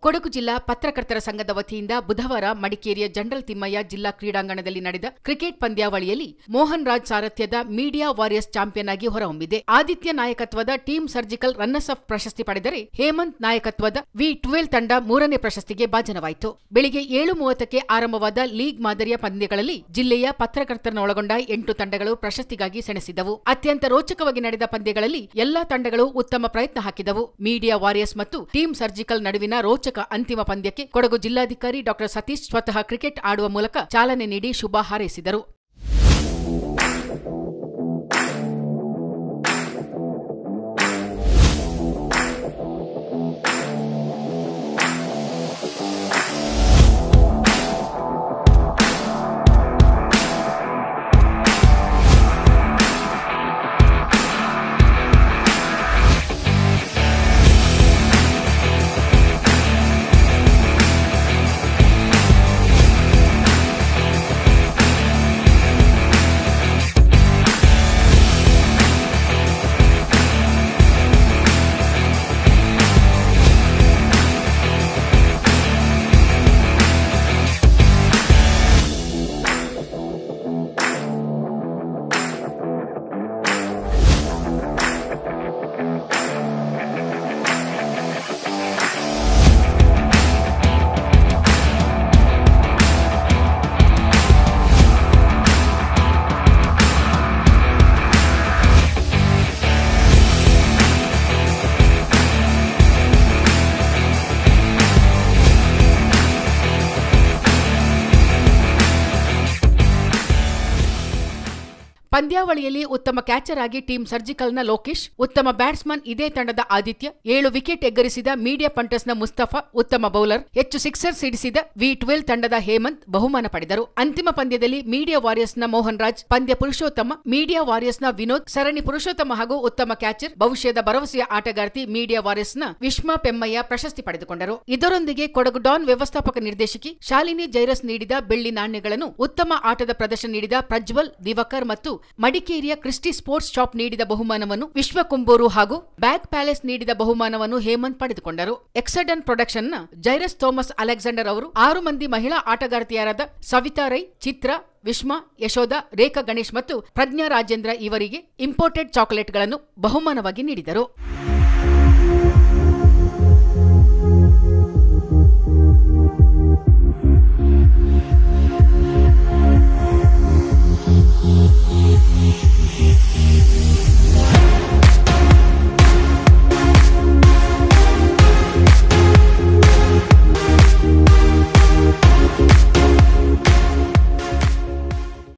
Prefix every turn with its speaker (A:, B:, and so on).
A: ಕೊಡಗು ಜಿಲ್ಲಾ ಪತ್ರಕರ್ತರ ಸಂಘದ ವತಿಯಿಂದ ಬುಧವಾರ ಮಡಿಕೇರಿಯ ಜನರಲ್ ತಿಮ್ಮಯ್ಯ ಜಿಲ್ಲಾ ಕ್ರೀಡಾಂಗಣದಲ್ಲಿ ನಡೆದ ಕ್ರಿಕೆಟ್ ಪಂದ್ಯಾವಳಿಯಲ್ಲಿ ಮೋಹನ್ ರಾಜ್ ಸಾರಥ್ಯದ ಮೀಡಿಯಾ ವಾರಿಯರ್ಸ್ ಚಾಂಪಿಯನ್ ಆಗಿ ಹೊರಹೊಮ್ಮಿದೆ ಆದಿತ್ಯ ನಾಯಕತ್ವದ ಟೀಮ್ ಸರ್ಜಿಕಲ್ ರನ್ನರ್ಸ್ ಅಪ್ ಪ್ರಶಸ್ತಿ ಪಡೆದರೆ ಹೇಮಂತ್ ನಾಯಕತ್ವದ ವಿ ಟ್ವೆಲ್ ತಂಡ ಮೂರನೇ ಪ್ರಶಸ್ತಿಗೆ ಭಾಜನವಾಯಿತು ಬೆಳಿಗ್ಗೆ ಏಳು ಮೂವತ್ತಕ್ಕೆ ಆರಂಭವಾದ ಲೀಗ್ ಮಾದರಿಯ ಪಂದ್ಯಗಳಲ್ಲಿ ಜಿಲ್ಲೆಯ ಪತ್ರಕರ್ತರನ್ನೊಳಗೊಂಡ ಎಂಟು ತಂಡಗಳು ಪ್ರಶಸ್ತಿಗಾಗಿ ಸೆಣಸಿದವು ಅತ್ಯಂತ ರೋಚಕವಾಗಿ ನಡೆದ ಪಂದ್ಯಗಳಲ್ಲಿ ಎಲ್ಲಾ ತಂಡಗಳು ಉತ್ತಮ ಪ್ರಯತ್ನ ಹಾಕಿದವು ಮೀಡಿಯಾ ವಾರಿಯರ್ಸ್ ಮತ್ತು ಟೀಮ್ ಸರ್ಜಿಕಲ್ ನಡುವಿನ ರೋಚಕ ಅಂತಿಮ ಪಂದ್ಯಕ್ಕೆ ಕೊಡಗು ಜಿಲ್ಲಾಧಿಕಾರಿ ಡಾ ಸತೀಶ್ ಸ್ವತಃ ಕ್ರಿಕೆಟ್ ಆಡುವ ಮೂಲಕ ಚಾಲನೆ ನೀಡಿ ಶುಭ ಹಾರೈಸಿದರು ಪಂದ್ಯಾವಳಿಯಲ್ಲಿ ಉತ್ತಮ ಕ್ಯಾಚರ್ ಆಗಿ ಟೀಮ್ ಸರ್ಜಿಕಲ್ನ ಲೋಕೇಶ್ ಉತ್ತಮ ಬ್ಯಾಟ್ಸ್ಮನ್ ಇದೇ ತಂಡದ ಆದಿತ್ಯ ಏಳು ವಿಕೆಟ್ ಎಗ್ಗರಿಸಿದ ಮೀಡಿಯಾ ಪಂಟರ್ಸ್ನ ಮುಸ್ತಫಾ ಉತ್ತಮ ಬೌಲರ್ ಹೆಚ್ಚು ಸಿಕ್ಸರ್ ಸಿಡಿಸಿದ ವಿ ಟ್ವೆಲ್ ತಂಡದ ಹೇಮಂತ್ ಬಹುಮಾನ ಪಡೆದರು ಅಂತಿಮ ಪಂದ್ಯದಲ್ಲಿ ಮೀಡಿಯಾ ವಾರಿಯರ್ಸ್ನ ಮೋಹನ್ ರಾಜ್ ಪಂದ್ಯ ಪುರುಷೋತ್ತಮ ಮೀಡಿಯಾ ವಾರಿಯರ್ಸ್ನ ವಿನೋದ್ ಸರಣಿ ಪುರುಷೋತ್ತಮ ಹಾಗೂ ಉತ್ತಮ ಕ್ಯಾಚರ್ ಭವಿಷ್ಯದ ಭರವಸೆಯ ಆಟಗಾರ್ತಿ ಮೀಡಿಯಾ ವಾರಿಯರ್ಸ್ನ ವಿಶ್ಮಾ ಪೆಮ್ಮಯ್ಯ ಪ್ರಶಸ್ತಿ ಪಡೆದುಕೊಂಡರು ಇದರೊಂದಿಗೆ ಕೊಡಗು ಡಾನ್ ವ್ಯವಸ್ಥಾಪಕ ನಿರ್ದೇಶಕಿ ಶಾಲಿನಿ ಜೈರಸ್ ನೀಡಿದ ಬೆಳ್ಳಿ ನಾಣ್ಯಗಳನ್ನು ಉತ್ತಮ ಆಟದ ಪ್ರದರ್ಶನ ನೀಡಿದ ಪ್ರಜ್ವಲ್ ದಿವಾಕರ್ ಮತ್ತು ಮಡಿಕೇರಿಯ ಕ್ರಿಸ್ಟಿ ಸ್ಪೋರ್ಟ್ಸ್ ಶಾಪ್ ನೀಡಿದ ಬಹುಮಾನವನ್ನು ವಿಶ್ವಕುಂಬೂರು ಹಾಗೂ ಬ್ಯಾಗ್ ಪ್ಯಾಲೇಸ್ ನೀಡಿದ ಬಹುಮಾನವನ್ನು ಹೇಮಂತ್ ಪಡೆದುಕೊಂಡರು ಎಕ್ಸಡನ್ ಪ್ರೊಡಕ್ಷನ್ನ ಜೈರಸ್ ಥೋಮಸ್ ಅಲೆಕ್ಸಾಂಡರ್ ಅವರು ಆರು ಮಂದಿ ಮಹಿಳಾ ಆಟಗಾರ್ತಿಯರಾದ ಸವಿತಾ ರೈ ಚಿತ್ರ ವಿಶ್ಮಾ ಯಶೋಧ ರೇಖಾ ಗಣೇಶ್ ಮತ್ತು ಪ್ರಜ್ಞಾ ರಾಜೇಂದ್ರ ಇವರಿಗೆ ಇಂಪೋರ್ಟೆಡ್ ಚಾಕೊಲೇಟ್ಗಳನ್ನು ಬಹುಮಾನವಾಗಿ ನೀಡಿದರು